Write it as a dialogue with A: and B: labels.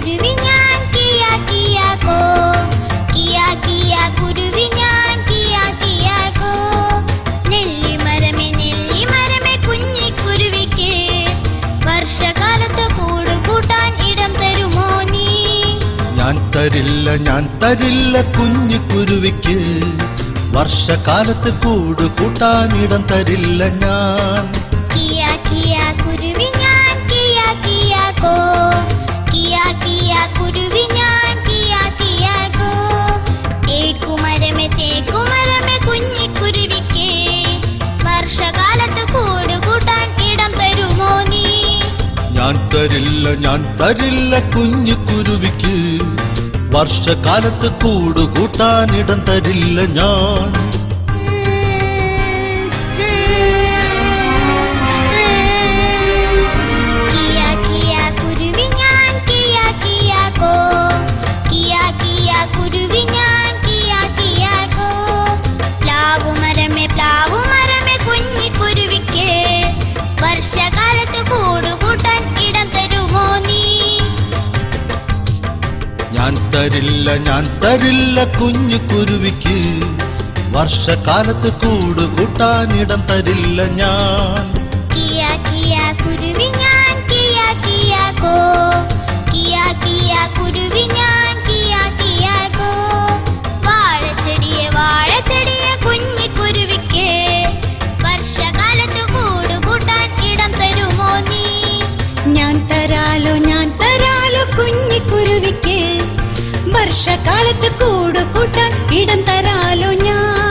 A: കുരുവി ഞാൻ കിയ കിയ കോ കിയ കിയ കുരുവി ഞാൻ കിയ കിയ കോ നെല്ലിമരമേ നെല്ലിമരമേ കുഞ്ഞി കുരുവിക്ക് വർഷകാലത്ത് കൂട് കൂട്ടാൻ ഇടം തരുമോ നീ
B: ഞാൻ തരില്ല ഞാൻ തരില്ല കുഞ്ഞു കുരുവിക്ക് വർഷകാലത്ത് കൂട് കൂട്ടാനിടം തരില്ല ഞാൻ
A: കിയ കിയ കുരുവി ഞാൻ കിയ കിയ കോ കിയ കിയ കുരുവി ഞാൻ കിയ കിയ കോ തേക്കുമരമേ തേക്കുമരമേ കുഞ്ഞി കുരുവിക്ക് വർഷകാലത്ത് കൂട് കൂട്ടാൻ ഇടം തരുമോ നീ
B: ഞാൻ തരില്ല ഞാൻ തരില്ല കുഞ്ഞു കുരുവിക്ക് വർഷകാലത്ത് കൂട് കൂട്ടാനിടം തരില്ല ഞാൻ
A: കിയ കിയ കുരുവി ഞാൻ കിയ കിയ കോ കിയ കിയ കുരുവി ഞാൻ കിയ കിയ കോ പ്ലാവു മരമേ പ്ലാവു മരമേ കുഞ്ഞി കുരുവിക്ക് വർഷകാലത്ത് കൂട് കൂട്ടാൻ ഇടം തരുമോ നീ
B: ഞാൻ തരില്ല ഞാൻ തരില്ല കുഞ്ഞു കുരുവിക്ക് വർഷകാലത്ത് കൂട് കൂട്ടാനിടം തരില്ല ഞാൻ
A: കിയ കിയ കുരുവി ഞാൻ കിയ കിയ കോ കിയ കിയ കുരുവി ഞാൻ കിയ കിയ കോ വാഴച്ചെടിയെ വാഴച്ചെടിയെ കുഞ്ഞി കുരുവിക്ക് വർഷകാലത്ത് കൂട് കൂട്ടാൻ ഇടം തരുമോ നീ
C: ഞാൻ തരാലോ ഞാൻ തരാലോ കുഞ്ഞി കുരുവിക്ക് വർഷകാലത്ത് കൂട് കൂട്ടാൻ ഇടം തരാലോ ഞാൻ